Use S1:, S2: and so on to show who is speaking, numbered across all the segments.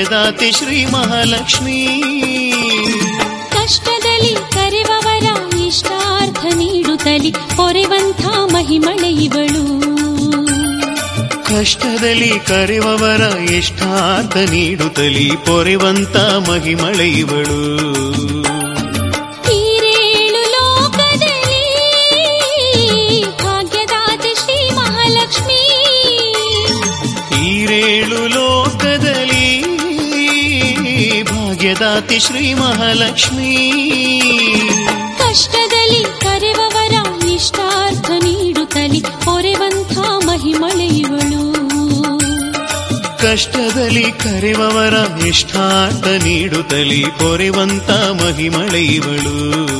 S1: ಭಾಗ್ಯದಾತೆ ಶ್ರೀ ಮಹಾಲಕ್ಷ್ಮೀ
S2: ಕಷ್ಟದಲ್ಲಿ ಕರೆವವರ ಇಷ್ಟಾರ್ಥ ನೀಡುತ್ತಲಿ ಪೊರೆವಂಥ ಮಹಿಮಳೆ ಇವಳು
S1: ಕಷ್ಟದಲ್ಲಿ ಕರೆವವರ ಇಷ್ಟಾರ್ಥ ನೀಡುತ್ತಲಿ ಪೊರೆವಂತ ಮಹಿಮಳೆ ಇವಳು
S2: ಈರೇಳು ಲೋಕದಲ್ಲಿ ಭಾಗ್ಯದಾತೆ ಶ್ರೀ ಮಹಾಲಕ್ಷ್ಮೀ
S1: ಈರೇಳು ಲೋಕದಲ್ಲಿ ಭಾಗ್ಯದಾತಿ ಶ್ರೀ ಮಹಾಲಕ್ಷ್ಮೀ
S2: ಕಷ್ಟದಲ್ಲಿ ಕರೆವವರ ಇಷ್ಟಾರ್ಥ ನೀಡುತ್ತಲಿ ಪೊರೆವಂಥ ಮಹಿಮಳೆ ಇವಳು
S1: ಕಷ್ಟದಲ್ಲಿ ಕರೆವವರ ಇಷ್ಟಾರ್ಥ ನೀಡುತ್ತಲಿ ಪೊರೆವಂತ ಮಹಿಮಳೆ ಇವಳು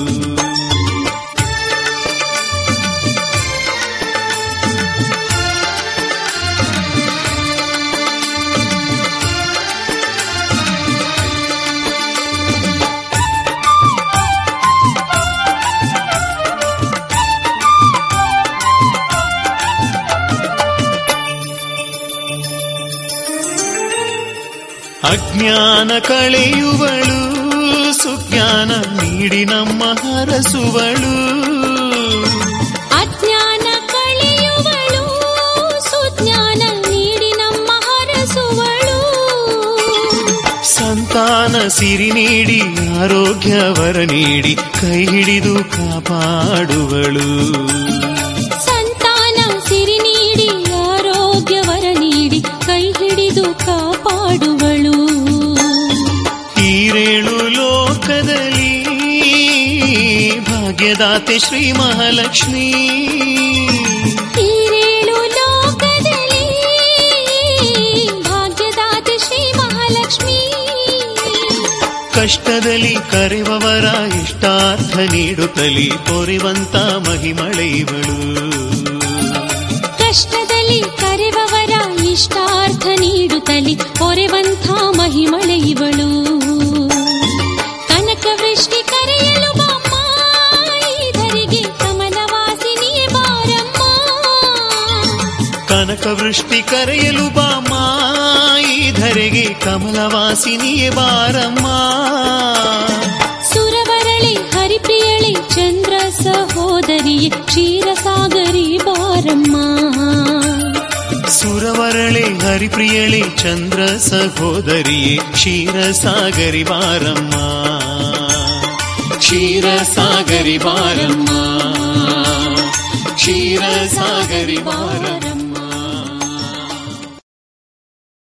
S1: ಅಜ್ಞಾನ ಕಳೆಯುವಳು ಸುಜ್ಞಾನ ನೀಡಿ ನಮ್ಮ ಹರಸುವಳು
S2: ಅಜ್ಞಾನ ಕಳೆಯುವಳು ಸುಜ್ಞಾನ ನೀಡಿ ನಮ್ಮ ಹರಸುವಳು
S1: ಸಂತಾನ ಸಿರಿ ನೀಡಿ ಆರೋಗ್ಯ ವರ ನೀಡಿ ಕೈ ಹಿಡಿದು ಕಾಪಾಡುವಳು
S2: ಸಂತಾನ ಸಿರಿ ನೀಡಿ ಆರೋಗ್ಯ ವರ ನೀಡಿ ಕೈ ಹಿಡಿದು ಕಾಪಾಡುವಳು
S1: ಈರೇಳು ಲೋಕದಲ್ಲಿ ಭಾಗ್ಯದಾತೆ ಶ್ರೀ ಮಹಾಲಕ್ಷ್ಮೀ
S2: ಈರೇಳು ಲೋಕದಲ್ಲಿ ಭಾಗ್ಯದಾತೆ ಶ್ರೀ ಮಹಾಲಕ್ಷ್ಮೀ
S1: ಕಷ್ಟದಲ್ಲಿ ಕರೆವವರ ಇಷ್ಟಾರ್ಥ ನೀಡುತ್ತಲಿ ಪೊರೆವಂತ ಮಹಿಮಳೆ ಇವಳು
S2: ಕಷ್ಟದಲ್ಲಿ ಕರೆವವರ ಇಷ್ಟಾರ್ಥ ನೀಡುತ್ತಲಿ ಪೊರೆವಂಥ ಮಹಿಮಳೆ ಇವಳು ಕನಕ ವೃಷ್ಟಿ ಕರೆಯಲು ಬಾಮ್ಮ ಧರಿಗೆ ಕಮಲವಾಸಿನಿಯೇ ಬಾರಮ್ಮ
S1: ಕನಕ ವೃಷ್ಟಿ ಕರೆಯಲು ಬಾಮ ಈ ಧರೆಗೆ ಕಮಲವಾಸಿನಿಯೇ ಬಾರಮ್ಮ
S2: ಸುರವರಳೆ ಹರಿಪ್ರಿಯಳೆ ಚಂದ್ರ ಸಹೋದರಿಯೇ ಕ್ಷೀರಸಾಗರಿ ಬಾರಮ್ಮ
S1: ಸುರವರಳೆ ಹರಿಪ್ರಿಯಳೆ ಚಂದ್ರ ಸಹೋದರಿಯೇ ಕ್ಷೀರಸಾಗರಿ ಬಾರಮ್ಮ ಕ್ಷೀರಸಾಗರಿ ಬಾರಮ್ಮ ಕ್ಷೀರಸಾಗರಿ ಬಾರಮ್ಮ